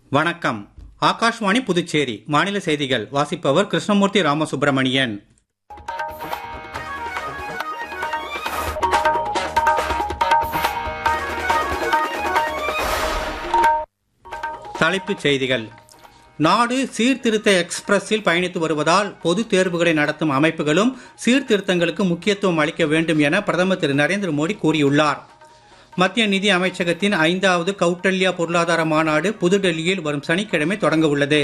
வணக்கம் ஆகாஷ்வாணி புதுச்சேரி மாநில செய்திகள் வாசிப்பவர் கிருஷ்ணமூர்த்தி ராமசுப்பிரமணியன் தலைப்புச் செய்திகள் நாடு சீர்திருத்த எக்ஸ்பிரஸில் பயணித்து வருவதால் பொதுத் தேர்வுகளை நடத்தும் அமைப்புகளும் சீர்திருத்தங்களுக்கு முக்கியத்துவம் அளிக்க வேண்டும் என பிரதமர் திரு நரேந்திர மோடி கூறியுள்ளார் மத்திய நிதி அமைச்சகத்தின் ஐந்தாவது கௌட்டல்யா பொருளாதார மாநாடு புதுடெல்லியில் வரும் சனிக்கிழமை தொடங்க உள்ளது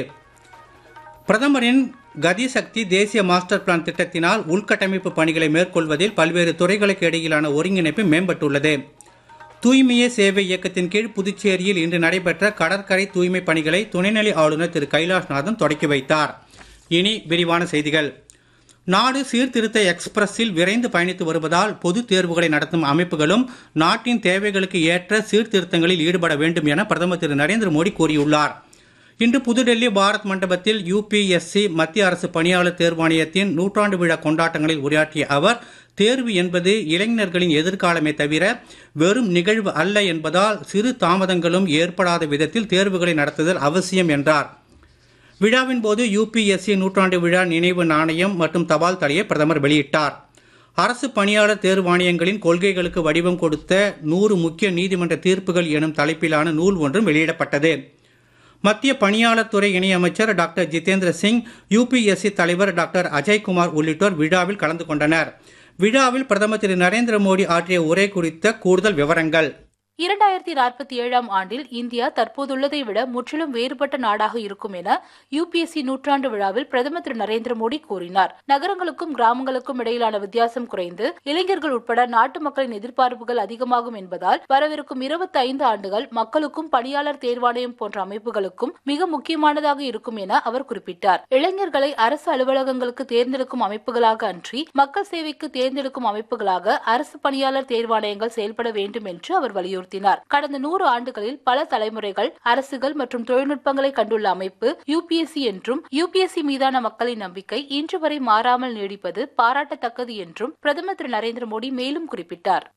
பிரதமரின் கதி சக்தி தேசிய மாஸ்டர் பிளான் திட்டத்தினால் உள்கட்டமைப்பு பணிகளை மேற்கொள்வதில் பல்வேறு துறைகளுக்கு இடையிலான ஒருங்கிணைப்பு மேம்பட்டுள்ளது தூய்மையே சேவை இயக்கத்தின் கீழ் புதுச்சேரியில் இன்று நடைபெற்ற கடற்கரை தூய்மை பணிகளை துணைநிலை ஆளுநர் திரு கைலாஷ்நாதன் தொடக்கி வைத்தார் இனி விரிவான செய்திகள் நாடு சீர்திருத்த எக்ஸ்பிரஸில் விரைந்து பயணித்து வருவதால் பொது தேர்வுகளை நடத்தும் அமைப்புகளும் நாட்டின் தேவைகளுக்கு ஏற்ற சீர்திருத்தங்களில் ஈடுபட வேண்டும் என பிரதமர் திரு நரேந்திர மோடி கூறியுள்ளார் இன்று புதுடெல்லி பாரத் மண்டபத்தில் யுபிஎஸ்சி மத்திய அரசு பணியாளர் தேர்வாணையத்தின் நூற்றாண்டு விழா கொண்டாட்டங்களில் உரையாற்றிய அவர் தேர்வு என்பது இளைஞர்களின் எதிர்காலமே தவிர வெறும் நிகழ்வு அல்ல என்பதால் சிறு தாமதங்களும் ஏற்படாத விதத்தில் தேர்வுகளை நடத்துதல் அவசியம் என்றார் விழாவின் போது யுபிஎஸ்சி நூற்றாண்டு விழா நினைவு நாணயம் மற்றும் தபால் தலையை பிரதமர் வெளியிட்டார் அரசு பணியாளர் தேர்வாணையங்களின் கொள்கைகளுக்கு வடிவம் கொடுத்த நூறு முக்கிய நீதிமன்ற தீர்ப்புகள் எனும் தலைப்பிலான நூல் ஒன்றும் வெளியிடப்பட்டது மத்திய பணியாளர் துறை இணையமைச்சர் டாக்டர் ஜிதேந்திர சிங் யுபிஎஸ்சி தலைவர் டாக்டர் அஜய்குமார் உள்ளிட்டோர் விழாவில் கலந்து கொண்டனர் விழாவில் பிரதமர் திரு நரேந்திர மோடி ஆற்றிய உரை குறித்த கூடுதல் விவரங்கள் இரண்டாயிரத்தி நாற்பத்தி ஏழாம் ஆண்டில் இந்தியா தற்போதுள்ளதை விட முற்றிலும் வேறுபட்ட நாடாக இருக்கும் என யுபிஎஸ்சி நூற்றாண்டு விழாவில் பிரதமர் திரு நரேந்திர மோடி கூறினார் நகரங்களுக்கும் கிராமங்களுக்கும் இடையிலான வித்தியாசம் குறைந்து இளைஞர்கள் உட்பட நாட்டு மக்களின் எதிர்பார்ப்புகள் அதிகமாகும் என்பதால் வரவிருக்கும் இருபத்தி ஐந்து ஆண்டுகள் மக்களுக்கும் பணியாளர் தேர்வாணையம் போன்ற அமைப்புகளுக்கும் மிக முக்கியமானதாக இருக்கும் என அவர் குறிப்பிட்டார் இளைஞர்களை அரசு அலுவலகங்களுக்கு தேர்ந்தெடுக்கும் அமைப்புகளாக அன்றி மக்கள் சேவைக்கு தேர்ந்தெடுக்கும் அமைப்புகளாக அரசு பணியாளர் தேர்வாணையங்கள் செயல்பட வேண்டும் என்று அவர் வலியுறுத்தினார் வலியுறுத்தினார் கடந்த நூறு ஆண்டுகளில் பல தலைமுறைகள் அரசுகள் மற்றும் தொழில்நுட்பங்களை கண்டுள்ள அமைப்பு யுபிஎஸ்சி என்றும் யுபிஎஸ்சி மீதான மக்களின் நம்பிக்கை இன்று வரை மாறாமல் நீடிப்பது பாராட்டத்தக்கது என்றும் பிரதமர் திரு நரேந்திர மோடி மேலும் குறிப்பிட்டார்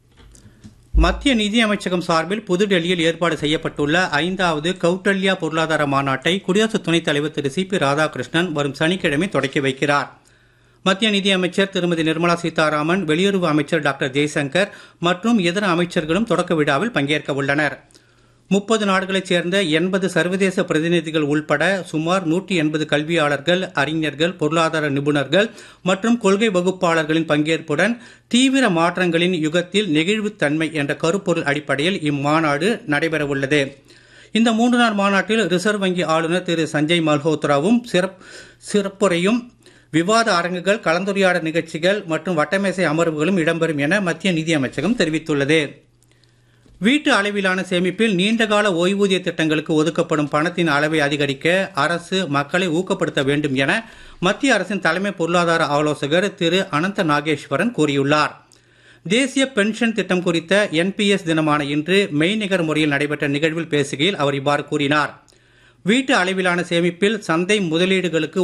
மத்திய நிதி அமைச்சகம் சார்பில் புதுடெல்லியில் ஏற்பாடு செய்யப்பட்டுள்ள ஐந்தாவது கௌட்டல்யா பொருளாதார மாநாட்டை குடியரசு துணைத் தலைவர் திரு சி பி ராதாகிருஷ்ணன் வரும் சனிக்கிழமை தொடக்கி வைக்கிறார் மத்திய நிதி அமைச்சர் திருமதி நிர்மலா சீதாராமன் வெளியுறவு அமைச்சர் டாக்டர் ஜெய்சங்கர் மற்றும் இதர அமைச்சர்களும் தொடக்க விழாவில் பங்கேற்க உள்ளனர் முப்பது நாடுகளைச் சேர்ந்த எண்பது சர்வதேச பிரதிநிதிகள் உள்பட சுமார் நூற்றி எண்பது கல்வியாளர்கள் அறிஞர்கள் பொருளாதார நிபுணர்கள் மற்றும் கொள்கை வகுப்பாளர்களின் பங்கேற்புடன் தீவிர மாற்றங்களின் யுகத்தில் நெகிழ்வுத்தன்மை என்ற கருப்பொருள் அடிப்படையில் இம்மாநாடு நடைபெறவுள்ளது இந்த மூன்று நாள் மாநாட்டில் ரிசர்வ் வங்கி ஆளுநர் திரு சஞ்சய் மல்ஹோத்ராவும் சிறப்புரையும் விவாத அரங்குகள் கலந்துரையாடல் நிகழ்ச்சிகள் மற்றும் வட்டமேசை அமர்வுகளும் இடம்பெறும் என மத்திய நிதி அமைச்சகம் தெரிவித்துள்ளது வீட்டு அளவிலான சேமிப்பில் நீண்டகால ஓய்வூதிய திட்டங்களுக்கு ஒதுக்கப்படும் பணத்தின் அளவை அதிகரிக்க அரசு மக்களை ஊக்கப்படுத்த வேண்டும் என மத்திய அரசின் தலைமை பொருளாதார ஆலோசகர் திரு அனந்த நாகேஸ்வரன் கூறியுள்ளார் தேசிய பென்ஷன் திட்டம் குறித்த என்பிஎஸ் தினமான இன்று மெய்நிகர் முறையில் நடைபெற்ற நிகழ்வில் பேசுகையில் அவர் இவ்வாறு கூறினார் வீட்டு அளவிலான சேமிப்பில் சந்தை முதலீடுகளுக்கு